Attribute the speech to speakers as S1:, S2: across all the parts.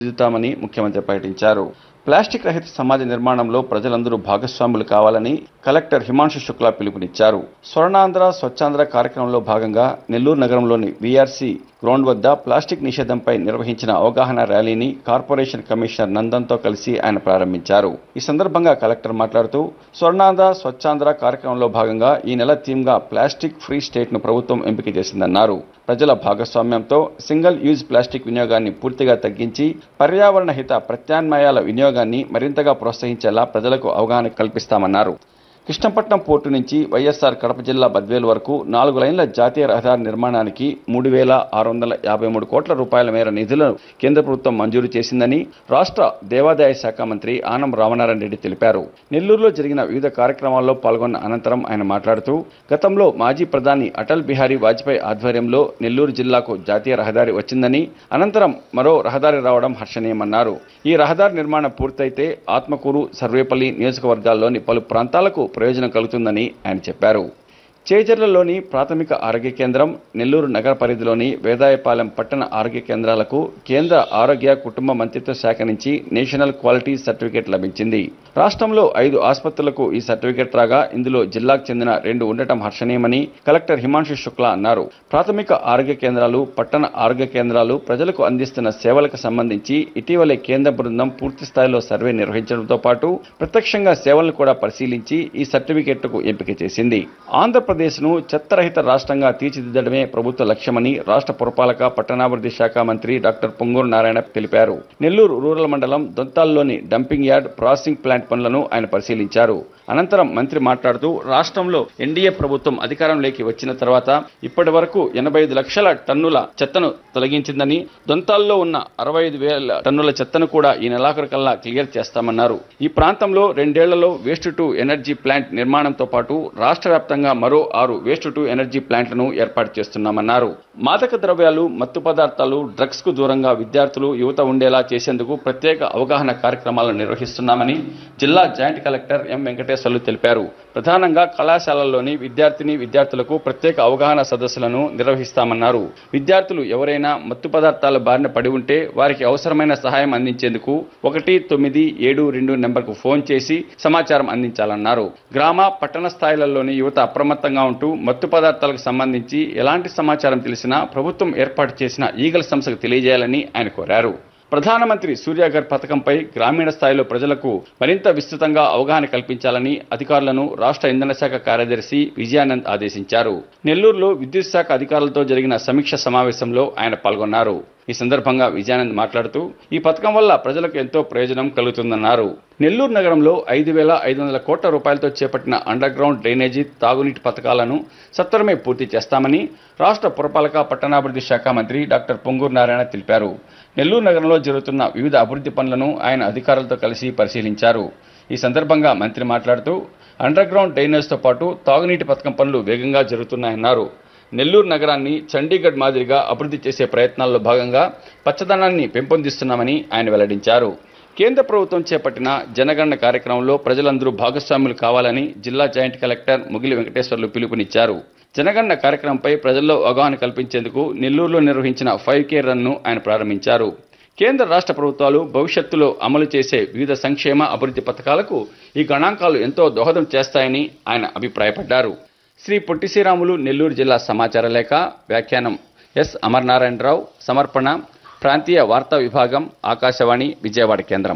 S1: దిద్దుతామని ముఖ్యమంత్రి ప్రకటించారు ప్లాస్టిక్ రహిత సమాజ నిర్మాణంలో ప్రజలందరూ భాగస్వాములు కావాలని కలెక్టర్ హిమాంశు శుక్లా పిలుపునిచ్చారు స్వర్ణాంధ్ర స్వచ్ఛాంధ్ర కార్యక్రమంలో భాగంగా నెల్లూరు నగరంలోని వీఆర్సీ గ్రౌండ్ వద్ద ప్లాస్టిక్ నిషేధంపై నిర్వహించిన అవగాహన ర్యాలీని కార్పొరేషన్ కమిషనర్ నందన్తో కలిసి ఆయన ప్రారంభించారు ఈ సందర్భంగా కలెక్టర్ మాట్లాడుతూ స్వర్ణాంధ్ర స్వచ్ఛాంధ్ర కార్యక్రమంలో భాగంగా ఈ నెల థీమ్ గా ప్లాస్టిక్ ఫ్రీ స్టేట్ ను ప్రభుత్వం ఎంపిక చేసిందన్నారు ప్రజల భాగస్వామ్యంతో సింగిల్ యూజ్ ప్లాస్టిక్ వినియోగాన్ని పూర్తిగా తగ్గించి పర్యావరణ హిత ప్రత్యామ్నాయాల వినియోగాన్ని మరింతగా ప్రోత్సహించేలా ప్రజలకు అవగాహన కల్పిస్తామన్నారు కృష్ణపట్నం పోర్టు నుంచి వైఎస్ఆర్ కడప జిల్లా బద్వేలు వరకు నాలుగు లైన్ల జాతీయ రహదారి నిర్మాణానికి మూడు వేల ఆరు వందల యాభై మూడు కోట్ల రూపాయల మేర నిధులను కేంద్ర ప్రభుత్వం మంజూరు చేసిందని రాష్ట్ర దేవాదాయ శాఖ మంత్రి ఆనం రామనారాయణ రెడ్డి తెలిపారు నెల్లూరులో జరిగిన వివిధ కార్యక్రమాల్లో పాల్గొన్న అనంతరం ఆయన మాట్లాడుతూ గతంలో మాజీ ప్రధాని అటల్ బిహారీ వాజ్పేయి ఆధ్వర్యంలో నెల్లూరు జిల్లాకు జాతీయ రహదారి వచ్చిందని అనంతరం మరో రహదారి రావడం హర్షణీయమన్నారు ఈ రహదారి నిర్మాణం పూర్తయితే ఆత్మకూరు సర్వేపల్లి నియోజకవర్గాల్లోని పలు ప్రాంతాలకు ప్రయోజనం కలుగుతుందని ఆయన చెప్పారు చేజర్లలోని ప్రాథమిక ఆరోగ్య కేంద్రం నెల్లూరు నగర పరిధిలోని వేదాయపాలెం పట్టణ ఆరోగ్య కేంద్రాలకు కేంద్ర ఆరోగ్య కుటుంబ మంత్రిత్వ శాఖ నుంచి నేషనల్ క్వాలిటీ సర్టిఫికేట్ లభించింది రాష్ట్రంలో ఐదు ఆసుపత్రులకు ఈ సర్టిఫికేట్ రాగా ఇందులో జిల్లాకు చెందిన రెండు ఉండటం హర్షణీయమని కలెక్టర్ హిమాంశు శుక్లా అన్నారు ప్రాథమిక ఆరోగ్య కేంద్రాలు పట్టణ ఆరోగ్య కేంద్రాలు ప్రజలకు అందిస్తున్న సేవలకు సంబంధించి ఇటీవలే కేంద్ర బృందం పూర్తి స్థాయిలో సర్వే నిర్వహించడంతో పాటు ప్రత్యక్షంగా సేవలను కూడా పరిశీలించి ఈ సర్టిఫికేట్కు ఎంపిక చేసింది ఆంధ్రప్రదేశ్ను చెత్తరహిత రాష్ట్రంగా తీర్చిదిద్దడమే ప్రభుత్వ లక్ష్యమని రాష్ట్ర పురపాలక పట్టణాభివృద్ధి శాఖ మంత్రి డాక్టర్ పొంగూరు నారాయణ తెలిపారు నెల్లూరు రూరల్ మండలం దొంతాల్లోని డంపింగ్ యార్డ్ ప్రాసెసింగ్ ప్లాంట్ పనులను ఆయన పరిశీలించారు అనంతరం మంత్రి మాట్లాడుతూ రాష్ట్రంలో ఎన్డీఏ ప్రభుత్వం అధికారంలోకి వచ్చిన తర్వాత ఇప్పటి వరకు ఎనభై ఐదు లక్షల టన్నుల చెత్తను తొలగించిందని దొంతాల్లో ఉన్న అరవై ఐదు వేల టన్నుల చెత్తను కూడా ఈ నెలాఖరు కల్లా క్లియర్ చేస్తామన్నారు ఈ ప్రాంతంలో రెండేళ్లలో వేస్ట్ టు ఎనర్జీ ప్లాంట్ నిర్మాణంతో పాటు రాష్ట్ర వ్యాప్తంగా మరో ఆరు వేస్ట్ టు ఎనర్జీ ప్లాంట్లను ఏర్పాటు చేస్తున్నామన్నారు మాదక ద్రవ్యాలు మత్తు పదార్థాలు డ్రగ్స్ కు దూరంగా విద్యార్థులు యువత ఉండేలా చేసేందుకు ప్రత్యేక అవగాహన కార్యక్రమాలను నిర్వహిస్తున్నామని జిల్లా జాయింట్ కలెక్టర్ ఎం వెంకటేశ్వర్లు తెలిపారు ప్రధానంగా కళాశాలల్లోని విద్యార్థిని విద్యార్థులకు ప్రత్యేక అవగాహన సదస్సులను నిర్వహిస్తామన్నారు విద్యార్థులు ఎవరైనా మత్తు పదార్థాల బారిన పడి ఉంటే వారికి అవసరమైన సహాయం అందించేందుకు ఒకటి తొమ్మిది ఏడు రెండు నెంబర్కు ఫోన్ చేసి సమాచారం అందించాలన్నారు గ్రామ పట్టణ స్థాయిలలోని యువత అప్రమత్తంగా ఉంటూ మత్తు పదార్థాలకు సంబంధించి ఎలాంటి సమాచారం తెలిసినా ప్రభుత్వం ఏర్పాటు చేసిన ఈగల్ సంస్థకు తెలియజేయాలని ఆయన కోరారు ప్రధానమంత్రి సూర్యాగర్ పథకంపై గ్రామీణ స్థాయిలో ప్రజలకు మరింత విస్తృతంగా అవగాహన కల్పించాలని అధికారులను రాష్ట్ర ఇంధన శాఖ కార్యదర్శి విజయానంద్ ఆదేశించారు నెల్లూరులో విద్యుత్ శాఖ అధికారులతో జరిగిన సమీక్ష సమావేశంలో ఆయన పాల్గొన్నారు ఈ సందర్భంగా విజయానంద్ మాట్లాడుతూ ఈ పథకం వల్ల ప్రజలకు ఎంతో ప్రయోజనం కలుగుతుందన్నారు నెల్లూరు నగరంలో ఐదు వేల ఐదు వందల కోట్ల రూపాయలతో చేపట్టిన అండర్ గ్రౌండ్ డ్రైనేజీ తాగునీటి పథకాలను సత్వరమే పూర్తి చేస్తామని రాష్ట్ర పురపాలక పట్టణాభివృద్ధి శాఖ మంత్రి డాక్టర్ పొంగూరు నారాయణ తెలిపారు నెల్లూరు నగరంలో జరుగుతున్న వివిధ అభివృద్ధి పనులను ఆయన అధికారులతో కలిసి పరిశీలించారు ఈ సందర్భంగా మంత్రి మాట్లాడుతూ అండర్ గ్రౌండ్ డ్రైనేజ్తో పాటు తాగునీటి పథకం పనులు వేగంగా జరుగుతున్నాయన్నారు నెల్లూరు నగరాన్ని చండీగఢ్ మాదిరిగా అభివృద్ధి చేసే ప్రయత్నాల్లో భాగంగా పచ్చదనాన్ని పెంపొందిస్తున్నామని ఆయన వెల్లడించారు కేంద్ర ప్రభుత్వం చేపట్టిన జనగణన కార్యక్రమంలో ప్రజలందరూ భాగస్వాములు కావాలని జిల్లా జాయింట్ కలెక్టర్ ముగిలి వెంకటేశ్వర్లు పిలుపునిచ్చారు జనగణన కార్యక్రమంపై ప్రజల్లో అవగాహన కల్పించేందుకు నెల్లూరులో నిర్వహించిన ఫైవ్ కే రన్ను ఆయన ప్రారంభించారు కేంద్ర రాష్ట్ర ప్రభుత్వాలు భవిష్యత్తులో అమలు చేసే వివిధ సంక్షేమ అభివృద్ధి పథకాలకు ఈ గణాంకాలు ఎంతో దోహదం చేస్తాయని ఆయన అభిప్రాయపడ్డారు శ్రీ పొట్టి శ్రీరాములు నెల్లూరు జిల్లా సమాచార లేఖ వ్యాఖ్యానం ఎస్ అమర్నారాయణరావు సమర్పణ ప్రాంతీయ వార్తా విభాగం ఆకాశవాణి విజయవాడ కేంద్రం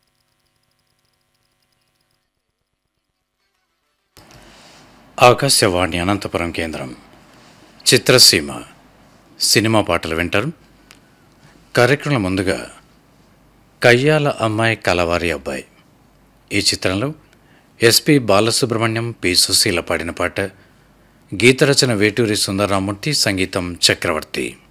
S2: ఆకాశవాణి అనంతపురం కేంద్రం చిత్రసీమ సినిమా పాటలు వింటారు కార్యక్రమం ముందుగా కయ్యాల అమ్మాయి కలవారి అబ్బాయి ఈ చిత్రంలో ఎస్పి బాలసుబ్రహ్మణ్యం పి సుశీల పాడిన పాట గీతరచన వేటూరి సుందరరామూర్తి సంగీతం చక్రవర్తి